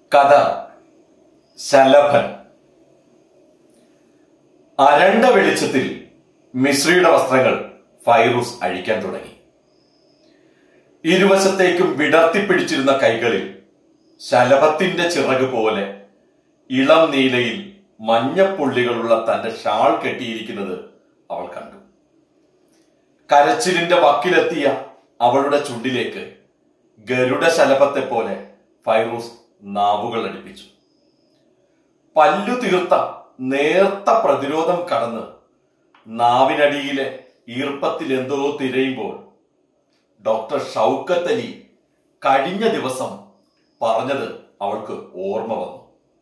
കഥ ശലഭൻ അരണ്ട വെളിച്ചത്തിൽ മിശ്രിയുടെ വസ്ത്രങ്ങൾ ഫൈറൂസ് അഴിക്കാൻ തുടങ്ങി ഇരുവശത്തേക്കും വിടർത്തിപ്പിടിച്ചിരുന്ന കൈകളിൽ ശലഭത്തിന്റെ ചിറക് പോലെ ഇളം നീലയിൽ മഞ്ഞപ്പുള്ളികളുള്ള തന്റെ ഷാൾ കെട്ടിയിരിക്കുന്നത് അവൾ കണ്ടു കരച്ചിലിന്റെ വക്കിലെത്തിയ അവളുടെ ചുണ്ടിലേക്ക് ഗരുഡ ശലഭത്തെ പോലെ ഫൈറൂസ് നാവുകൾ അടുപ്പിച്ചു പല്ലു തീർത്ത നേർത്ത പ്രതിരോധം കടന്ന് നാവിനടിയിലെ ഈർപ്പത്തിൽ എന്തോ തിരയുമ്പോൾ ഡോക്ടർ ഷൗക്കത്ത് അലി കഴിഞ്ഞ ദിവസം പറഞ്ഞത് അവൾക്ക് ഓർമ്മ വന്നു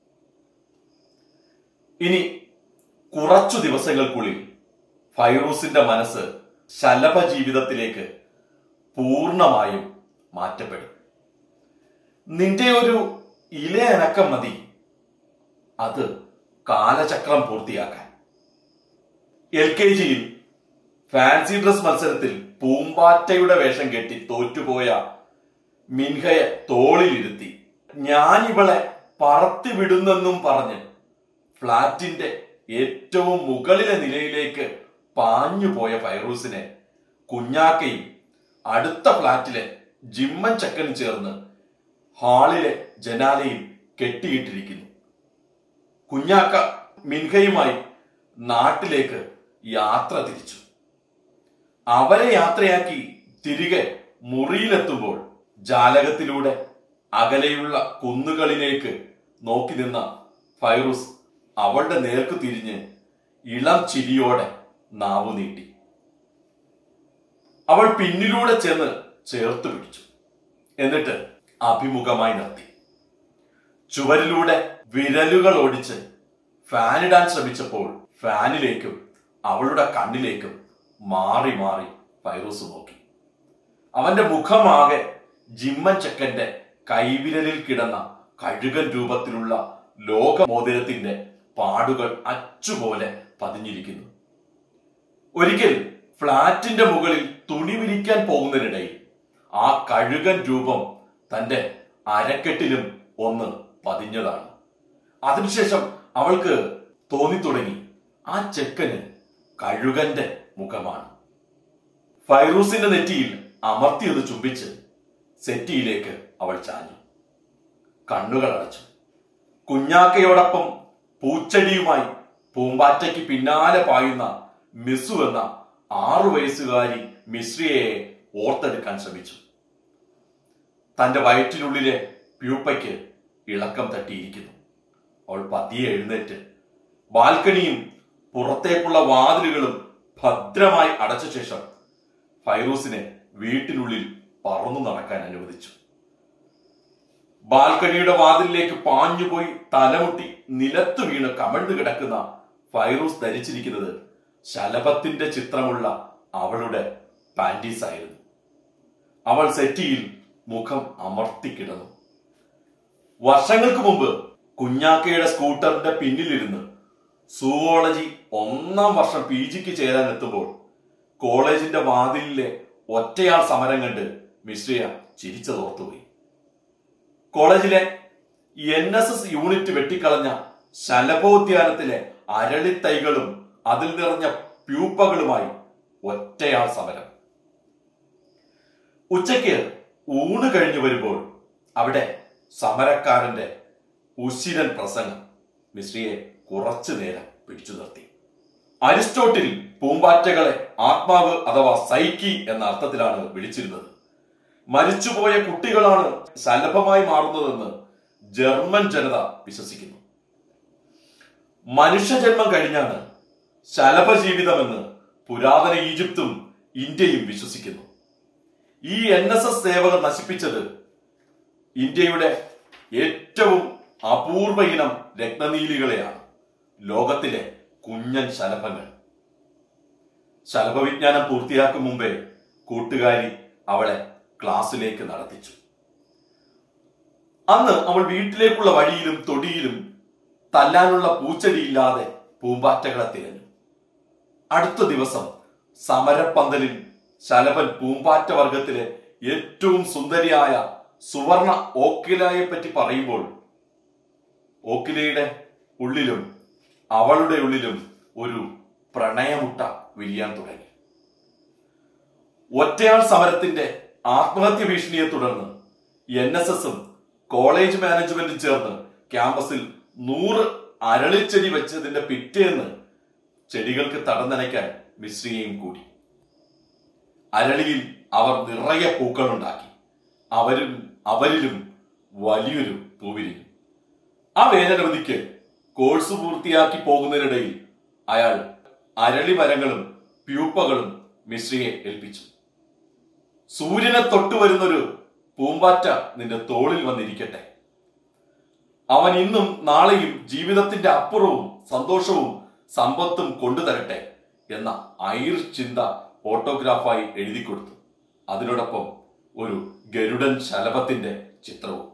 ഇനി കുറച്ചു ദിവസങ്ങൾക്കുള്ളിൽ ഫൈറൂസിന്റെ മനസ്സ് ശലഭ ജീവിതത്തിലേക്ക് പൂർണ്ണമായും മാറ്റപ്പെടും നിന്റെ ഒരു ഇലയനക്കം മതി അത് കാലചക്രം പൂർത്തിയാക്കാൻ എൽ കെ ജിയിൽ ഫാൻസി ഡ്രസ് മത്സരത്തിൽ പൂമ്പാറ്റയുടെ വേഷം കെട്ടി തോറ്റുപോയ മിൻഹയെ തോളിലിരുത്തി ഞാൻ ഇവളെ പറത്തി വിടുന്നെന്നും പറഞ്ഞ് ഫ്ളാറ്റിന്റെ ഏറ്റവും മുകളിലെ നിലയിലേക്ക് പാഞ്ഞുപോയ ഫൈറൂസിനെ കുഞ്ഞാക്കയും അടുത്ത ഫ്ളാറ്റിലെ ജിമ്മൻ ചക്കൻ ചേർന്ന് ഹാളിലെ ജനാലയിൽ കെട്ടിയിട്ടിരിക്കുന്നു കുഞ്ഞാക്ക മിൻഹയുമായി നാട്ടിലേക്ക് യാത്ര തിരിച്ചു അവരെ യാത്രയാക്കി തിരികെ മുറിയിലെത്തുമ്പോൾ ജാലകത്തിലൂടെ അകലെയുള്ള കുന്നുകളിലേക്ക് നോക്കി നിന്ന ഫൈറൂസ് അവളുടെ നേർക്ക് തിരിഞ്ഞ് ഇളം ചിരിയോടെ നാവു നീട്ടി അവൾ പിന്നിലൂടെ ചെന്ന് ചേർത്ത് പിടിച്ചു എന്നിട്ട് അഭിമുഖമായി നിർത്തി ചുവരിലൂടെ വിരലുകൾ ഓടിച്ച് ഫാനിടാൻ ശ്രമിച്ചപ്പോൾ ഫാനിലേക്കും അവളുടെ കണ്ണിലേക്കും മാറി മാറി ഫൈറൂസ് നോക്കി അവന്റെ മുഖമാകെ ജിമ്മൻ ചെക്കന്റെ കൈവിരലിൽ കിടന്ന കഴുകൻ രൂപത്തിലുള്ള ലോകമോതിരത്തിന്റെ പാടുകൾ അച്ചുപോലെ പതിഞ്ഞിരിക്കുന്നു ഒരിക്കൽ ഫ്ളാറ്റിന്റെ മുകളിൽ തുണി വിരിക്കാൻ പോകുന്നതിനിടയിൽ ആ കഴുകൻ രൂപം തന്റെ അരക്കെട്ടിലും ഒന്ന് പതിഞ്ഞതാണ് അതിനുശേഷം അവൾക്ക് തോന്നിത്തുടങ്ങി ആ ചെക്കന് കഴുകന്റെ മുഖമാണ് ഫൈറൂസിന്റെ നെറ്റിയിൽ അമർത്തിയത് ചുംബിച്ച് സെറ്റിയിലേക്ക് അവൾ ചാഞ്ഞു കണ്ണുകൾ അടച്ചു കുഞ്ഞാക്കയോടൊപ്പം പൂച്ചെടിയുമായി പൂമ്പാറ്റയ്ക്ക് പിന്നാലെ പായുന്ന മിസു എന്ന ആറു വയസ്സുകാരി മിശ്രിയെ ഓർത്തെടുക്കാൻ ശ്രമിച്ചു തന്റെ വയറ്റിനുള്ളിലെ പ്യൂപ്പയ്ക്ക് ഇളക്കം തട്ടിയിരിക്കുന്നു അവൾ പതിയെ എഴുന്നേറ്റ് ബാൽക്കണിയും പുറത്തേക്കുള്ള വാതിലുകളും ഭദ്രമായി അടച്ച ശേഷം ഫൈറൂസിനെ വീട്ടിനുള്ളിൽ പറന്നു നടക്കാൻ അനുവദിച്ചു ബാൽക്കണിയുടെ വാതിലിലേക്ക് പാഞ്ഞുപോയി തലമുട്ടി നിലത്തു വീണ് കമഴ്ന്നു കിടക്കുന്ന ഫൈറൂസ് ധരിച്ചിരിക്കുന്നത് ശലഭത്തിന്റെ ചിത്രമുള്ള അവളുടെ പാൻറ്റീസ് ആയിരുന്നു അവൾ സെറ്റിയിൽ മുഖം അമർത്തി കിടന്നു വർഷങ്ങൾക്ക് മുമ്പ് കുഞ്ഞാക്കയുടെ സ്കൂട്ടറിന്റെ പിന്നിലിരുന്ന് സുവോളജി ഒന്നാം വർഷം പി ജിക്ക് ചേരാൻ എത്തുമ്പോൾ കോളേജിന്റെ വാതിലിലെ ഒറ്റയാൾ സമരം കണ്ട് മിശ്രിയ ചിരിച്ചതോർത്തുപോയി കോളേജിലെ എൻ എസ് എസ് യൂണിറ്റ് വെട്ടിക്കളഞ്ഞ ശലഭോദ്യാനത്തിലെ അരളിത്തൈകളും അതിൽ നിറഞ്ഞ പ്യൂപ്പകളുമായി ഒറ്റയാൾ സമരം ഉച്ചയ്ക്ക് ഊണ് കഴിഞ്ഞു വരുമ്പോൾ അവിടെ സമരക്കാരന്റെ ഉശിരൻ പ്രസംഗം മിശ്രിയെ കുറച്ചു നേരം പിടിച്ചു നിർത്തി അരിസ്റ്റോട്ടിൽ പൂമ്പാറ്റകളെ ആത്മാവ് അഥവാ സൈക്കി എന്ന അർത്ഥത്തിലാണ് വിളിച്ചിരുന്നത് മരിച്ചുപോയ കുട്ടികളാണ് ശലഭമായി മാറുന്നതെന്ന് ജർമ്മൻ ജനത വിശ്വസിക്കുന്നു മനുഷ്യജന്മം കഴിഞ്ഞാണ് ശലഭ ജീവിതമെന്ന് പുരാതന ഈജിപ്തും ഇന്ത്യയും വിശ്വസിക്കുന്നു ഈ എൻ എസ് എസ് സേവകർ നശിപ്പിച്ചത് ഇന്ത്യയുടെ ഏറ്റവും അപൂർവ ഇനം രത്നനീലികളെയാണ് ലോകത്തിലെ കുഞ്ഞൻ ശലഭങ്ങൾ ശലഭവിജ്ഞാനം പൂർത്തിയാക്കും മുമ്പേ കൂട്ടുകാരി അവളെ ക്ലാസ്സിലേക്ക് നടത്തിച്ചു അന്ന് അവൾ വീട്ടിലേക്കുള്ള വഴിയിലും തൊടിയിലും തല്ലാനുള്ള പൂച്ചെടിയില്ലാതെ പൂമ്പാറ്റകളെ തിരഞ്ഞു അടുത്ത ദിവസം സമരപ്പന്തലിൽ ശലഭൻ പൂമ്പാറ്റ വർഗത്തിലെ ഏറ്റവും സുന്ദരിയായ സുവർണ ഓക്കിലായെ പറ്റി പറയുമ്പോൾ ഓക്കിലയുടെ ഉള്ളിലും അവളുടെ ഉള്ളിലും ഒരു പ്രണയമുട്ട വിരിയാൻ തുടങ്ങി ഒറ്റയാൾ സമരത്തിന്റെ ആത്മഹത്യ ഭീഷണിയെ തുടർന്ന് എൻ എസ് എസും കോളേജ് മാനേജ്മെന്റും ചേർന്ന് ക്യാമ്പസിൽ നൂറ് അരളിച്ചെടി വെച്ചതിന്റെ പിറ്റേന്ന് ചെടികൾക്ക് തടം നനയ്ക്കാൻ മിശ്രിയെയും കൂടി അരളിയിൽ അവർ നിറയെ പൂക്കളുണ്ടാക്കി അവരും അവരിലും വലിയൊരു പൂവിരിഞ്ഞു ആ വേനലവധിക്ക് കോഴ്സ് പൂർത്തിയാക്കി പോകുന്നതിനിടയിൽ അയാൾ അരളി മരങ്ങളും പ്യൂപ്പകളും മിശ്രിയെ ഏൽപ്പിച്ചു സൂര്യനെ തൊട്ടു വരുന്നൊരു പൂമ്പാറ്റ നിന്റെ തോളിൽ വന്നിരിക്കട്ടെ അവൻ ഇന്നും നാളെയും ജീവിതത്തിന്റെ അപ്പുറവും സന്തോഷവും സമ്പത്തും കൊണ്ടുതരട്ടെ എന്ന ഐറിഷ് ചിന്ത ഓട്ടോഗ്രാഫായി എഴുതി കൊടുത്തു അതിനോടൊപ്പം ഒരു ഗരുഡൻ ശലഭത്തിന്റെ ചിത്രവും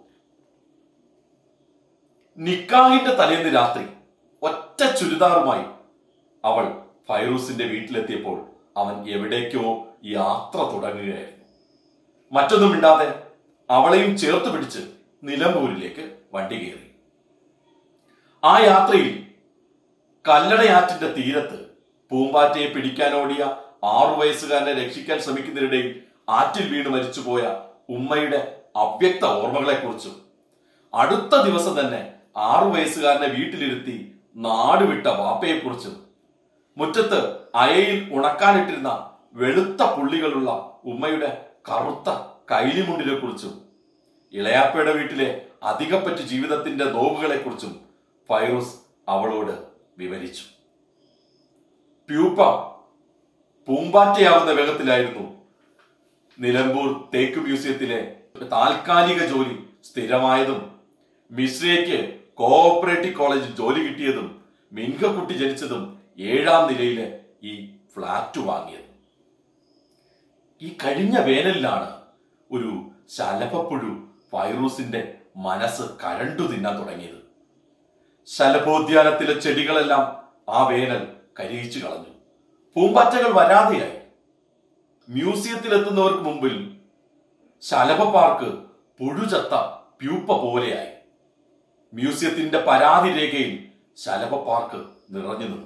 നിക്കാഹിന്റെ തലേന്ന് രാത്രി ഒറ്റ ചുരിദാറുമായി അവൾ ഫൈറൂസിന്റെ വീട്ടിലെത്തിയപ്പോൾ അവൻ എവിടേക്കോ യാത്ര തുടങ്ങുകയായിരുന്നു മറ്റൊന്നും മിണ്ടാതെ അവളെയും ചേർത്ത് പിടിച്ച് നിലമ്പൂരിലേക്ക് വണ്ടി കയറി ആ യാത്രയിൽ കല്ലടയാറ്റിന്റെ തീരത്ത് പൂമ്പാറ്റയെ പിടിക്കാനോടിയ ആറു വയസ്സുകാരനെ രക്ഷിക്കാൻ ശ്രമിക്കുന്നതിനിടയിൽ ആറ്റിൽ വീണ് മരിച്ചുപോയ ഉമ്മയുടെ അവ്യക്ത ഓർമ്മകളെക്കുറിച്ചും അടുത്ത ദിവസം തന്നെ ആറു വയസ്സുകാരനെ വീട്ടിലിരുത്തി നാടുവിട്ട വാപ്പയെക്കുറിച്ചും മുറ്റത്ത് അയയിൽ ഉണക്കാനിട്ടിരുന്ന വെളുത്ത പുള്ളികളുള്ള ഉമ്മയുടെ കറുത്ത കൈലിമുണ്ടിനെ കുറിച്ചും ഇളയാപ്പയുടെ വീട്ടിലെ അധികപ്പറ്റ് ജീവിതത്തിന്റെ നോവുകളെക്കുറിച്ചും ഫൈറൂസ് അവളോട് വിവരിച്ചു പ്യൂപ്പ പൂമ്പാറ്റയാവുന്ന വേഗത്തിലായിരുന്നു നിലമ്പൂർ തേക്ക് മ്യൂസിയത്തിലെ താൽക്കാലിക ജോലി സ്ഥിരമായതും മിശ്രയ്ക്ക് കോഓപ്പറേറ്റീവ് കോളേജിൽ ജോലി കിട്ടിയതും മിൻകക്കുട്ടി ജനിച്ചതും ഏഴാം നിലയിലെ ഈ ഫ്ലാറ്റ് വാങ്ങിയത് ഈ കഴിഞ്ഞ വേനലിലാണ് ഒരു ശലഭപ്പുഴു ഫൈറൂസിന്റെ മനസ്സ് കരണ്ടു തിന്നാൻ തുടങ്ങിയത് ശലഭോദ്യാനത്തിലെ ചെടികളെല്ലാം ആ വേനൽ കരിയിച്ചു കളഞ്ഞു പൂമ്പാറ്റകൾ വരാതെയായി മ്യൂസിയത്തിൽ എത്തുന്നവർക്ക് മുമ്പിൽ ശലഭ പാർക്ക് പുഴുചത്ത പ്യൂപ്പ പോലെയായി മ്യൂസിയത്തിന്റെ പരാതി രേഖയിൽ ശലഭ പാർക്ക് നിറഞ്ഞു നിന്നു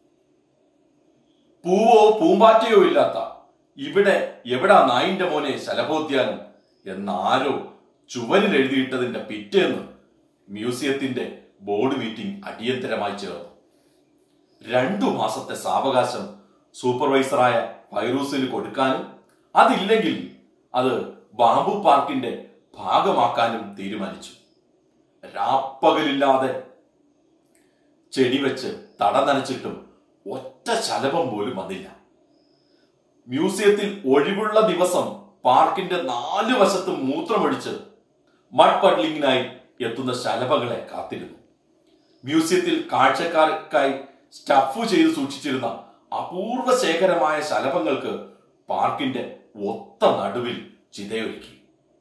പൂവോ പൂമ്പാറ്റയോ ഇല്ലാത്ത ഇവിടെ എവിടാ നായിന്റെ മോനെ ശലഭോദ്യാനം എന്നാരോ ചുവരിൽ എഴുതിയിട്ടതിന്റെ പിറ്റേന്ന് മ്യൂസിയത്തിന്റെ ബോർഡ് മീറ്റിംഗ് അടിയന്തരമായി ചേർന്നു രണ്ടു മാസത്തെ സാവകാശം സൂപ്പർവൈസറായ ഫൈറൂസിന് കൊടുക്കാനും അതില്ലെങ്കിൽ അത് ബാംബു പാർക്കിന്റെ ഭാഗമാക്കാനും തീരുമാനിച്ചു രാപ്പകലില്ലാതെ ചെടി വെച്ച് തട നനച്ചിട്ടും ഒറ്റ ശലഭം പോലും വന്നില്ല മ്യൂസിയത്തിൽ ഒഴിവുള്ള ദിവസം പാർക്കിന്റെ നാല് വശത്തും മൂത്രമൊഴിച്ച് മഡ് പഡ്ലിങ്ങിനായി എത്തുന്ന ശലഭങ്ങളെ കാത്തിരുന്നു മ്യൂസിയത്തിൽ കാഴ്ചക്കാർക്കായി സ്റ്റഫ് ചെയ്ത് സൂക്ഷിച്ചിരുന്ന അപൂർവ ശേഖരമായ ശലഭങ്ങൾക്ക് പാർക്കിന്റെ ഒത്ത നടുവിൽ ചിതയൊരുക്കി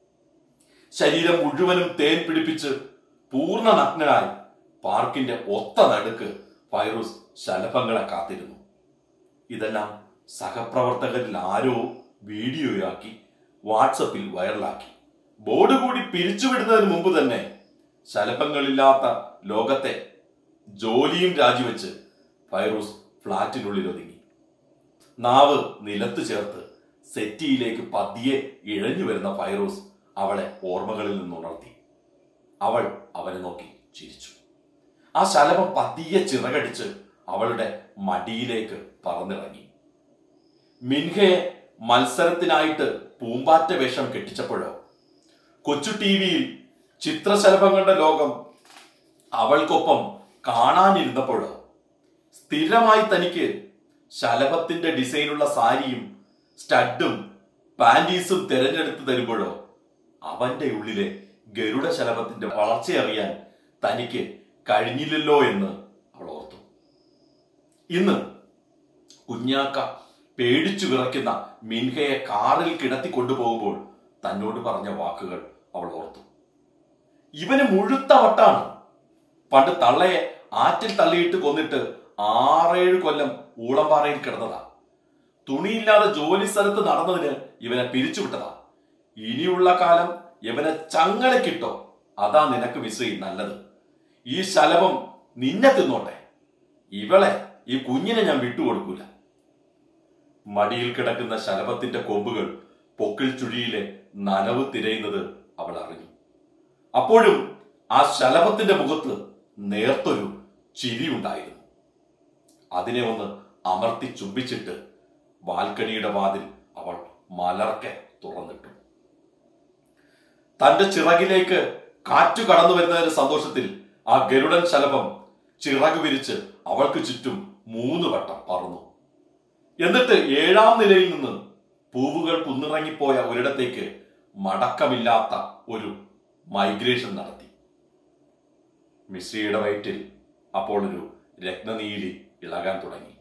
ശരീരം മുഴുവനും തേൻ പിടിപ്പിച്ച് പൂർണ്ണ നഗ്നനായി പാർക്കിന്റെ ഒത്ത നടുക്ക് ഫൈറൂസ് ശലഭങ്ങളെ കാത്തിരുന്നു ഇതെല്ലാം സഹപ്രവർത്തകരിൽ ആരോ വീഡിയോയാക്കി വാട്സപ്പിൽ വൈറലാക്കി ബോർഡ് കൂടി പിരിച്ചുവിടുന്നതിന് മുമ്പ് തന്നെ ശലഭങ്ങളില്ലാത്ത ലോകത്തെ ജോലിയും രാജിവെച്ച് ഫൈറൂസ് ഫ്ളാറ്റിനുള്ളിൽ ഒതുങ്ങി നാവ് നിലത്ത് ചേർത്ത് സെറ്റിയിലേക്ക് പതിയെ ഇഴഞ്ഞു വരുന്ന ഫൈറൂസ് അവളെ ഓർമ്മകളിൽ നിന്നുണർത്തി അവൾ അവനെ നോക്കി ചിരിച്ചു ആ ശലഭം പതിയെ ചിറകടിച്ച് അവളുടെ മടിയിലേക്ക് പറന്നിറങ്ങി മിൻഹയെ മത്സരത്തിനായിട്ട് പൂമ്പാറ്റ വേഷം കെട്ടിച്ചപ്പോഴോ കൊച്ചു ടി വിയിൽ ചിത്രശലഭങ്ങളുടെ ലോകം അവൾക്കൊപ്പം കാണാനിരുന്നപ്പോഴോ സ്ഥിരമായി തനിക്ക് ശലഭത്തിന്റെ ഡിസൈനുള്ള സാരിയും സ്റ്റഡും പാൻറ്റീസും തിരഞ്ഞെടുത്ത് തരുമ്പോഴോ അവന്റെ ഉള്ളിലെ ഗരുഡ ശലഭത്തിന്റെ വളർച്ചയറിയാൻ തനിക്ക് കഴിഞ്ഞില്ലല്ലോ എന്ന് അവൾ ഓർത്തു ഇന്ന് കുഞ്ഞാക്ക പേടിച്ചു വിറയ്ക്കുന്ന മിൻഹയെ കാറിൽ കിടത്തി കൊണ്ടുപോകുമ്പോൾ തന്നോട് പറഞ്ഞ വാക്കുകൾ അവൾ ഓർത്തു ഇവന് മുഴുത്ത വട്ടാണ് പണ്ട് തള്ളയെ ആറ്റിൽ തള്ളിയിട്ട് കൊന്നിട്ട് ആറേഴ് കൊല്ലം ഊളംപാറയിൽ കിടന്നതാ തുണിയില്ലാതെ ജോലി സ്ഥലത്ത് നടന്നതിന് ഇവനെ പിരിച്ചുവിട്ടതാ ഇനിയുള്ള കാലം ഇവനെ ചങ്ങലക്കിട്ടോ അതാ നിനക്ക് മിശ്രി നല്ലത് ഈ ശലഭം നിന്നെ തിന്നോട്ടെ ഇവളെ ഈ കുഞ്ഞിനെ ഞാൻ വിട്ടുകൊടുക്കൂല മടിയിൽ കിടക്കുന്ന ശലഭത്തിന്റെ കൊമ്പുകൾ പൊക്കിൾ ചുഴിയിലെ നനവ് തിരയുന്നത് അവൾ അറിഞ്ഞു അപ്പോഴും ആ ശലഭത്തിന്റെ മുഖത്ത് നേർത്തൊരു ചിരിയുണ്ടായിരുന്നു അതിനെ ഒന്ന് അമർത്തി ചുംബിച്ചിട്ട് ബാൽക്കണിയുടെ വാതിൽ അവൾ മലർക്കെ തുറന്നിട്ടു തന്റെ ചിറകിലേക്ക് കാറ്റു കടന്നു വരുന്നതിന്റെ സന്തോഷത്തിൽ ആ ഗരുഡൻ ശലഭം ചിറക് വിരിച്ച് അവൾക്ക് ചുറ്റും മൂന്ന് വട്ടം പറന്നു എന്നിട്ട് ഏഴാം നിലയിൽ നിന്ന് പൂവുകൾ കുന്നിറങ്ങിപ്പോയ ഒരിടത്തേക്ക് മടക്കമില്ലാത്ത ഒരു മൈഗ്രേഷൻ നടത്തി മിശ്രിയുടെ വയറ്റിൽ അപ്പോൾ ഒരു രത്നനീലി ഇളകാൻ തുടങ്ങി